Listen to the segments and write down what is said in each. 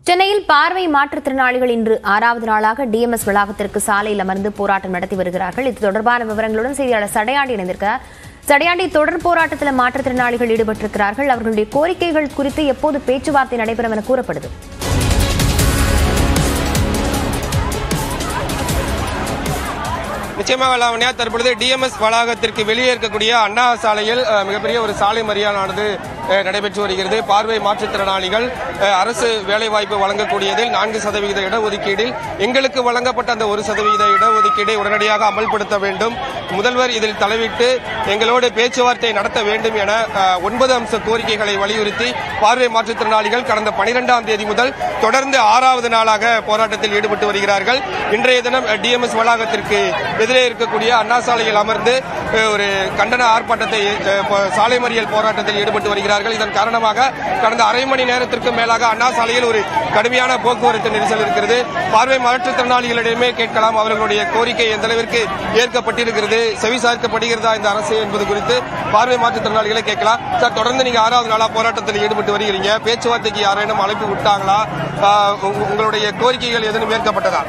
சென்னையில் பார்வை மாற்றுத்திறனாளிகள் இன்று ஆறாவது நாளாக டிஎம்எஸ் வளாகத்திற்கு சாலையில் அமர்ந்து போராட்டம் நடத்தி வருகிறார்கள் இது தொடர்பான விவரங்களுடன் செய்தியாளர் சடையாண்டி இணைந்திருக்கிறார் சடையாண்டி தொடர் போராட்டத்தில் மாற்றுத்திறனாளிகள் ஈடுபட்டிருக்கிறார்கள் அவர்களுடைய கோரிக்கைகள் குறித்து எப்போது பேச்சுவார்த்தை நடைபெறும் என கூறப்படுது நிச்சயமாக லாவண்யா தற்பொழுது டிஎம்எஸ் வளாகத்திற்கு வெளியே இருக்கக்கூடிய அண்ணா சாலையில் அஹ், மிகப்பெரிய ஒரு சாலை மறியலானது அஹ், நடைபெற்று வருகிறது பார்வை மாற்றுத்திறனாளிகள் அஹ், அரசு வேலைவாய்ப்பு வழங்கக்கூடியதில் நான்கு சதவீத இடஒதுக்கீடில் எங்களுக்கு வழங்கப்பட்ட அந்த ஒரு சதவீத இடஒதுக்கீடை உடனடியாக அமல்படுத்த வேண்டும் முதல்வர் இதில் தலையிட்டு எங்களோடு பேச்சுவார்த்தை நடத்த வேண்டும் என அஹ், ஒன்பது அம்ச கோரிக்கைகளை வலியுறுத்தி பார்வை மாற்றுத்திறனாளிகள் கடந்த பனிரெண்டாம் தேதி முதல் தொடர்ந்து ஆறாவது நாளாக போராட்டத்தில் ஈடுபட்டு வருகிறார்கள் இன்றைய தினம் டிஎம்எஸ் வளாகத்திற்கு எதிரே இருக்கக்கூடிய அண்ணா சாலையில் அமர்ந்து அஹ், ஒரு கண்டன ஆர்ப்பாட்டத்தை அஹ், போ- சாலை மறியல் போராட்டத்தில் ஈடுபட்டு வருகிறார்கள் இதன் காரணமாக கடந்த அரை மணி நேரத்திற்கும் மேலாக அண்ணா சாலையில் ஒரு கடுமையான போக்குவரத்து நெரிசல் இருக்கிறது பார்வை மாற்றுத்திறனாளிகளிடமே கேட்கலாம் அவர்களுடைய கோரிக்கை எந்த அளவிற்கு ஏற்கப்பட்டிருக்கிறது செவிசார்க்கப்படுகிறதா இந்த அரசு என்பது குறித்து பார்வை மாற்றுத்திறனாளிகளை கேட்கலாம் சார் தொடர்ந்து நீங்க ஆறாவது நாளா போராட்டத்தில் ஈடுபட்டு வருகிறீங்க பேச்சுவார்த்தைக்கு யாரேனும் அழைப்பு விட்டாங்களா ஆஹ் உங்க- உங்களுடைய கோரிக்கைகள் எதுவும் ஏற்கப்பட்டதா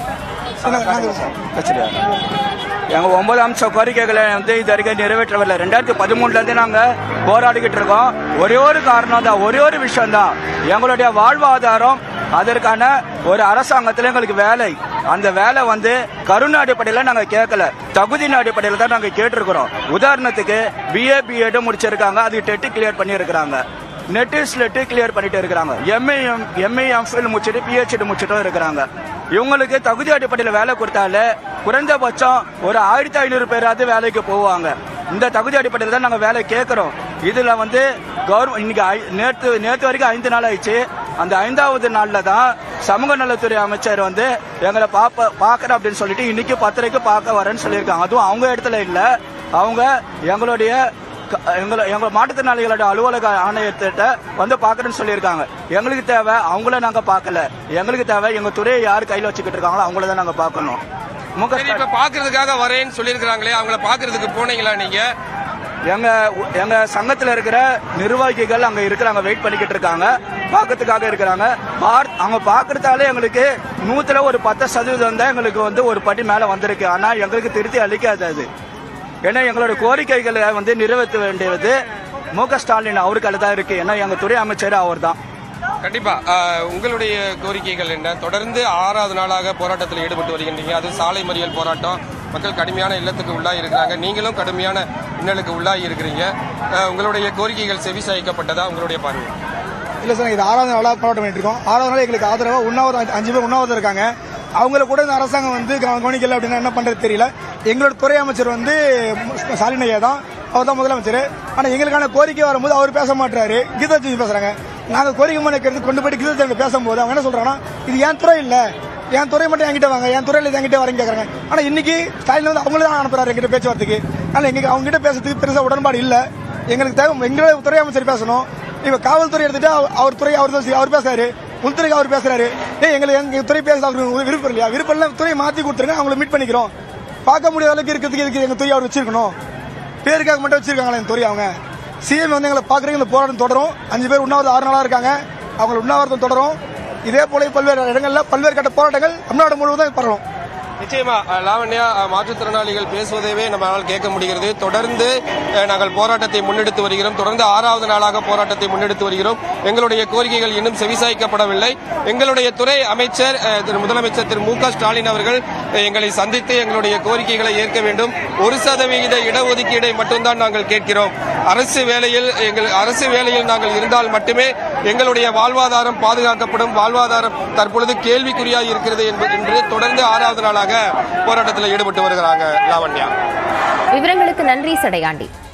எங்கள் ஒன்பது அம்ச கோரிக்கைகளை வந்து இது வரைக்கும் நிறைவேற்றவில்லை ரெண்டாயிரத்தி பதிமூணுலேருந்து நாங்கள் போராடிக்கிட்டு இருக்கோம் ஒரே ஒரு காரணம் தான் ஒரே ஒரு விஷயம் தான் எங்களுடைய வாழ்வாதாரம் அதற்கான ஒரு அரசாங்கத்தில் எங்களுக்கு வேலை அந்த வேலை வந்து கருணை அடிப்படையில் நாங்கள் கேட்கல தகுதியின் அடிப்படையில் தான் நாங்கள் கேட்டிருக்கிறோம் உதாரணத்துக்கு பிஏ பிஎட் முடிச்சிருக்காங்க அது டெட்டு கிளியர் பண்ணியிருக்கிறாங்க நெட் ஸ்லெட்டு கிளியர் பண்ணிட்டு இருக்கிறாங்க எம்ஏ எம்ஏ எம்ஃபில் முடிச்சுட்டு பிஹெச்டி முடிச்சுட்டும் இருக்கிறாங்க இவங்களுக்கு தகுதி அடிப்படையில் வேலை கொடுத்தாலே குறைந்தபட்சம் ஒரு ஆயிரத்தி ஐநூறு பேராவது வேலைக்கு போவாங்க இந்த தகுதி அடிப்படையில் தான் நாங்கள் வேலை கேட்குறோம் இதில் வந்து கவர்மெண்ட் இன்னைக்கு ஐ- நேற்று நேற்று வரைக்கும் ஐந்து நாள் ஆயிடுச்சு அந்த ஐந்தாவது நாளில் தான் சமூக நலத்துறை அமைச்சர் வந்து எங்களை பார்ப்ப பார்க்குறேன் அப்படின்னு சொல்லிட்டு இன்னைக்கு பத்தரைக்கு பார்க்க வரேன்னு சொல்லியிருக்காங்க அதுவும் அவங்க இடத்துல இல்லை அவங்க எங்களுடைய க- எங்களை எங்க மாற்றுத்திறனாளிகளோட அலுவலக ஆணையத்திட்ட வந்து பார்க்கறேன்னு சொல்லியிருக்காங்க எங்களுக்கு தேவை அவங்கள நாங்க பார்க்கல எங்களுக்கு தேவை எங்க துறையை யார் கையில வச்சுக்கிட்டு இருக்காங்களோ அவங்கள தான் நாங்க பார்க்கணும் முக சரி இப்ப பாக்குறதுக்காக வரேன்னு சொல்லியிருக்கிறாங்களே அவங்கள பாக்குறதுக்கு போனீங்களா நீங்க எங்க எங்க சங்கத்துல இருக்கிற நிர்வாகிகள் அங்க இருக்கிறாங்க வெயிட் பண்ணிக்கிட்டு இருக்காங்க பார்க்கறதுக்காக இருக்கிறாங்க பார்- அவங்க பார்க்கறதால எங்களுக்கு நூத்துல ஒரு பத்து சதவீதம் தான் எங்களுக்கு வந்து ஒரு படி மேல வந்திருக்கு ஆனா எங்களுக்கு திருத்தி அளிக்காது அது ஏன்னா எங்களோட கோரிக்கைகளை வந்து நிறைவேற்ற வேண்டியது மு க ஸ்டாலின் அவருக்கு தான் இருக்கு ஏன்னா எங்க துறை அமைச்சர் அவர் தான் கண்டிப்பா ஆஹ் உங்களுடைய கோரிக்கைகள் என்ன தொடர்ந்து ஆறாவது நாளாக போராட்டத்தில் ஈடுபட்டு வருகின்றீங்க அது சாலை மறியல் போராட்டம் மக்கள் கடுமையான இல்லத்துக்கு உள்ளாகி இருக்கிறாங்க நீங்களும் கடுமையான இன்னலுக்கு உள்ளாகி இருக்கிறீங்க ஆஹ் உங்களுடைய கோரிக்கைகள் செவிசாய்க்கப்பட்டதா உங்களுடைய பார்வை இல்லை சார் இது ஆறாவது நாளாக போராட்டம் பண்ணிட்டு இருக்கோம் ஆறாவது நாள் எங்களுக்கு ஆதரவாக உண்ணாவிரதம் அஞ்சு- அஞ்சு பேர் உண்ணாவிரதம் இருக்காங்க அவங்கள கூட இந்த அரசாங்கம் வந்து கவ- கவனிக்கல அப்படின்னா என்ன பண்றது தெரியல எங்களோட துறை அமைச்சர் வந்து ஸ்டாலின் ஐயா தான் அவர் தான் முதலமைச்சர் ஆனால் எங்களுக்கான கோரிக்கை வரும்போது அவர் பேச மாட்டாரு கீதாஜி பேசுறாங்க நாங்கள் கோரிக்கை மனு எடுத்து கொண்டு போயிட்டு கீதாஜி பேசும்போது அவங்க என்ன சொல்றாங்கன்னா இது என் துறை இல்லை என் துறை மட்டும் என்கிட்ட வாங்க என் துறையில் என்கிட்ட வரேன்னு கேட்குறாங்க ஆனால் இன்னைக்கு ஸ்டாலின் வந்து அவங்கள தான் அனுப்புறாரு எங்கிட்ட பேச்சுவார்த்தைக்கு அதனால் எங்களுக்கு அவங்க கிட்ட பேசுறதுக்கு பெருசாக உடன்பாடு இல்லை எங்களுக்கு தேவை எங்களோட துறை அமைச்சர் பேசணும் இப்ப காவல்துறை எடுத்துட்டு அவ- அவர் துறை அவர் தான் செய்ய- அவர் பேசுறாரு உள்துறைக்கு அவர் பேசுறாரு ஏன் எங்களுக்கு எங்க துறை பேச அவருக்கு விருப்பம் இல்லையா விருப்பம் இல்ல துறையை மாத்தி கொடுத்துருங்க அவங்கள மீட் பண்ணிக்கிறோம் பார்க்க முடியாத அளவுக்கு இருக்கிறதுக்கு இதுக்கு எங்க துறை அவர் வச்சிருக்கணும் பேருக்காக மட்டும் வச்சிருக்காங்களா இந்த துறை அவங்க சிஎம் வந்து எங்களை பாக்குறீங்க இந்த போராட்டம் தொடரும் அஞ்சு பேர் உண்ணாவிரதம் ஆறு நாளா இருக்காங்க அவங்க உண்ணாவிரதம் தொடரும் இதே போல பல்வேறு இடங்கள்ல பல்வேறு கட்ட போராட்டங்கள் தமிழ்நாடு முழுவதும் பரவும் நிச்சயமா அஹ், லாவண்யா அஹ், மாற்றுத்திறனாளிகள் பேசுவதைவே நம்மளால் கேட்க முடிகிறது தொடர்ந்து அஹ், நாங்கள் போராட்டத்தை முன்னெடுத்து வருகிறோம் தொடர்ந்து ஆறாவது நாளாக போராட்டத்தை முன்னெடுத்து வருகிறோம் எங்களுடைய கோரிக்கைகள் இன்னும் செவிசாய்க்கப்படவில்லை எங்களுடைய துறை அமைச்சர் அஹ், திரு முதலமைச்சர் திரு மு க ஸ்டாலின் அவர்கள் அஹ், எங்களை சந்தித்து எங்களுடைய கோரிக்கைகளை ஏற்க வேண்டும் ஒரு சதவிகித இடஒதுக்கீடை மட்டும்தான் நாங்கள் கேட்கிறோம் அரசு வேலையில் எங்கள் அரசு வேலையில் நாங்கள் இருந்தால் மட்டுமே எங்களுடைய வாழ்வாதாரம் பாதுகாக்கப்படும் வாழ்வாதாரம் தற்பொழுது கேள்விக்குறியாக இருக்கிறது என்பது என்று தொடர்ந்து ஆறாவது நாளாக போராட்டத்தில் ஈடுபட்டு வருகிறாங்க லாவண்யா விவரங்களுக்கு நன்றி சடையாண்டி